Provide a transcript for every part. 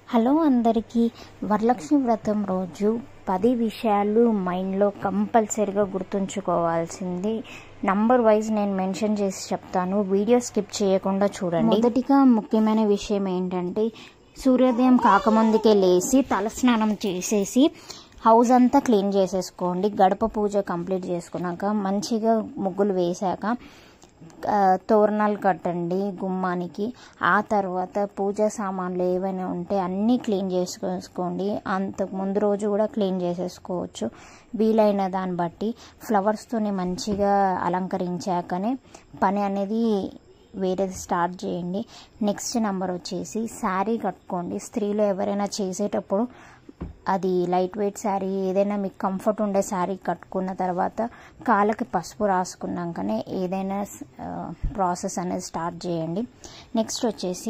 hello అందరికీ వరలక్ష్మి వ్రతం రోజు పది విషయాలు మైండ్లో కంపల్సరీగా గుర్తుంచుకోవాల్సింది నంబర్ వైజ్ నేను మెన్షన్ చేసి చెప్తాను వీడియో స్కిప్ చేయకుండా చూడండి మొదటిగా ముఖ్యమైన విషయం ఏంటంటే సూర్యోదయం కాకముందుకే లేచి తలస్నానం చేసేసి హౌస్ అంతా క్లీన్ చేసేసుకోండి గడప పూజ కంప్లీట్ చేసుకున్నాక మంచిగా ముగ్గులు వేశాక ఆ, తోరణాలు కట్టండి గుమ్మానికి ఆ తర్వాత పూజా సామాన్లు ఏవైనా ఉంటే అన్నీ క్లీన్ చేసుకోండి అంతకు ముందు రోజు కూడా క్లీన్ చేసేసుకోవచ్చు వీలైన దాన్ని బట్టి ఫ్లవర్స్తోని మంచిగా అలంకరించాకనే పని అనేది వేరేది స్టార్ట్ చేయండి నెక్స్ట్ నెంబర్ వచ్చేసి శారీ కట్టుకోండి స్త్రీలు ఎవరైనా చేసేటప్పుడు అది లైట్ వెయిట్ శారీ ఏదైనా మీకు కంఫర్ట్ ఉండే శారీ కట్టుకున్న తర్వాత కాళ్ళకి పసుపు రాసుకున్నాకనే ఏదైనా ప్రాసెస్ అనేది స్టార్ట్ చేయండి నెక్స్ట్ వచ్చేసి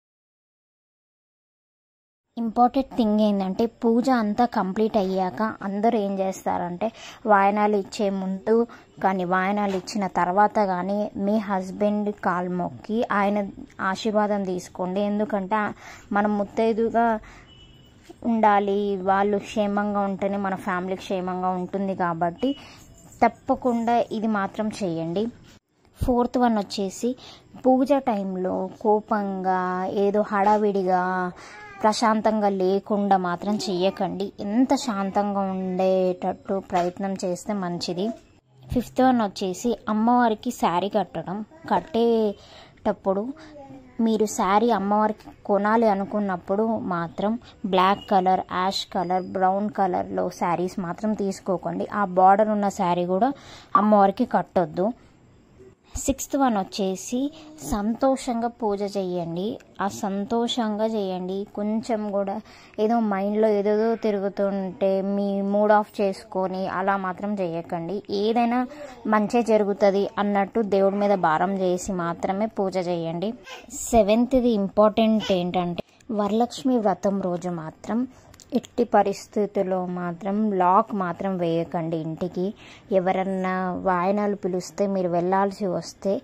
ఇంపార్టెంట్ థింగ్ ఏంటంటే పూజ అంతా కంప్లీట్ అయ్యాక అందరూ ఏం చేస్తారంటే వాయనాలు ఇచ్చే ముందు కానీ వాయనాలు ఇచ్చిన తర్వాత కానీ మీ హస్బెండ్ కాలు మొక్కి ఆయన ఆశీర్వాదం తీసుకోండి ఎందుకంటే మనం ముత్తైదుగా ఉండాలి వాళ్ళు క్షేమంగా ఉంటేనే మన ఫ్యామిలీ క్షేమంగా ఉంటుంది కాబట్టి తప్పకుండా ఇది మాత్రం చేయండి ఫోర్త్ వన్ వచ్చేసి పూజ టైంలో కోపంగా ఏదో హడావిడిగా ప్రశాంతంగా లేకుండా మాత్రం చెయ్యకండి ఎంత శాంతంగా ఉండేటట్టు ప్రయత్నం చేస్తే మంచిది ఫిఫ్త్ వన్ వచ్చేసి అమ్మవారికి శారీ కట్టడం కట్టేటప్పుడు మీరు శారీ అమ్మవారికి కొనాలి అనుకున్నప్పుడు మాత్రం black colour ash colour brown కలర్లో శారీస్ మాత్రం తీసుకోకండి ఆ బార్డర్ ఉన్న శారీ కూడా అమ్మవారికి కట్టొద్దు సిక్స్త్ వన్ వచ్చేసి సంతోషంగా పూజ చేయండి ఆ సంతోషంగా చేయండి కొంచెం కూడా ఏదో మైండ్లో ఏదేదో తిరుగుతుంటే మీ మూడ్ ఆఫ్ చేసుకొని అలా మాత్రం చేయకండి ఏదైనా మంచి జరుగుతుంది అన్నట్టు దేవుడి మీద భారం చేసి మాత్రమే పూజ చేయండి సెవెంత్ది ఇంపార్టెంట్ ఏంటంటే వరలక్ష్మి వ్రతం రోజు మాత్రం ఎట్టి పరిస్థితుల్లో మాత్రం లాక్ మాత్రం వేయకండి ఇంటికి ఎవరన్నా వాయనాలు పిలిస్తే మీరు వెళ్ళాల్సి వస్తే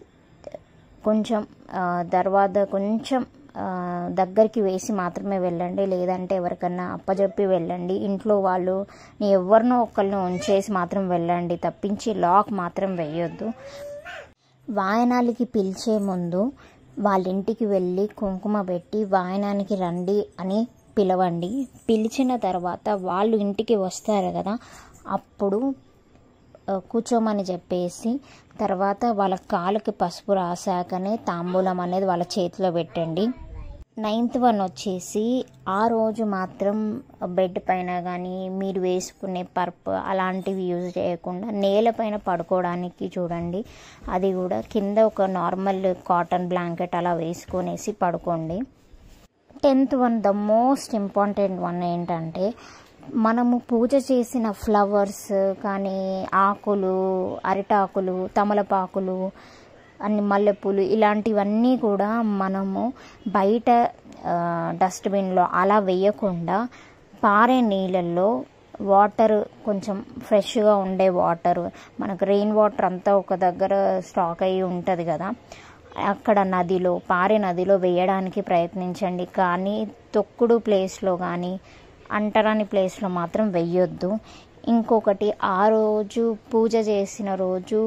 కొంచెం ఆ, దర్వాజా కొంచెం ఆ, దగ్గరికి వేసి మాత్రమే వెళ్ళండి లేదంటే ఎవరికన్నా అప్పజెప్పి వెళ్ళండి ఇంట్లో వాళ్ళు ఎవరినో ఒకరిని ఉంచేసి మాత్రం వెళ్ళండి తప్పించి లాక్ మాత్రం వేయొద్దు వాయనాలకి పిలిచే ముందు వాళ్ళ ఇంటికి వెళ్ళి కుంకుమ పెట్టి వాయనానికి రండి అని పిలవండి పిలిచిన తర్వాత వాళ్ళు ఇంటికి వస్తారు కదా అప్పుడు ఆ, కూర్చోమని చెప్పేసి తర్వాత వాళ్ళ కాళ్ళకి పసుపు రాసాకనే తాంబూలం అనేది వాళ్ళ చేతిలో పెట్టండి నైన్త్ వన్ వచ్చేసి ఆ రోజు మాత్రం బెడ్ పైన కానీ మీరు వేసుకునే పర్ప్ అలాంటివి యూజ్ చేయకుండా నేలపైన పడుకోవడానికి చూడండి అది కూడా కింద ఒక నార్మల్ కాటన్ బ్లాంకెట్ అలా వేసుకొనేసి పడుకోండి tenth one the most important one ఏంటంటే మనము పూజ చేసిన ఫ్లవర్స్ కానీ ఆకులు అరిటాకులు తమలపాకులు అన్ని మల్లెపూలు ఇలాంటివన్నీ కూడా మనము బయట ఆ, డస్ట్బిన్లో అలా వేయకుండా పారే నీళ్ళల్లో వాటర్ కొంచెం ఫ్రెష్గా ఉండే వాటర్ మనకు రెయిన్ వాటర్ అంతా ఒక దగ్గర స్టాక్ అయ్యి ఉంటుంది కదా అక్కడ నదిలో పారే నదిలో వేయడానికి ప్రయత్నించండి కానీ తొక్కుడు ప్లేస్లో కానీ అంటరాని ప్లేస్లో మాత్రం వెయ్యొద్దు ఇంకొకటి ఆ రోజు పూజ చేసిన రోజు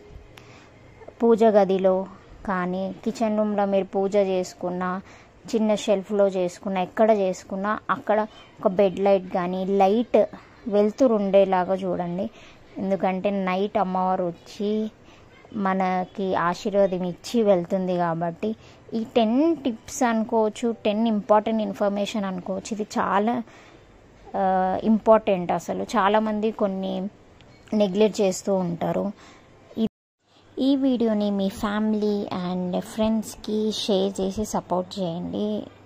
పూజ గదిలో కానీ కిచెన్ రూమ్లో మీరు పూజ చేసుకున్న చిన్న షెల్ఫ్లో చేసుకున్న ఎక్కడ చేసుకున్నా అక్కడ ఒక బెడ్ లైట్ కానీ లైట్ వెలుతురు ఉండేలాగా చూడండి ఎందుకంటే నైట్ అమ్మవారు వచ్చి మనకి ఆశీర్వాదం ఇచ్చి వెళ్తుంది కాబట్టి ఈ టెన్ టిప్స్ అనుకోవచ్చు టెన్ ఇంపార్టెంట్ ఇన్ఫర్మేషన్ అనుకోవచ్చు ఇది చాలా ఇంపార్టెంట్ అసలు చాలామంది కొన్ని నెగ్లెక్ట్ చేస్తూ ఉంటారు ఈ- ఈ వీడియోని మీ ఫ్యామిలీ అండ్ ఫ్రెండ్స్కి షేర్ చేసి సపోర్ట్ చేయండి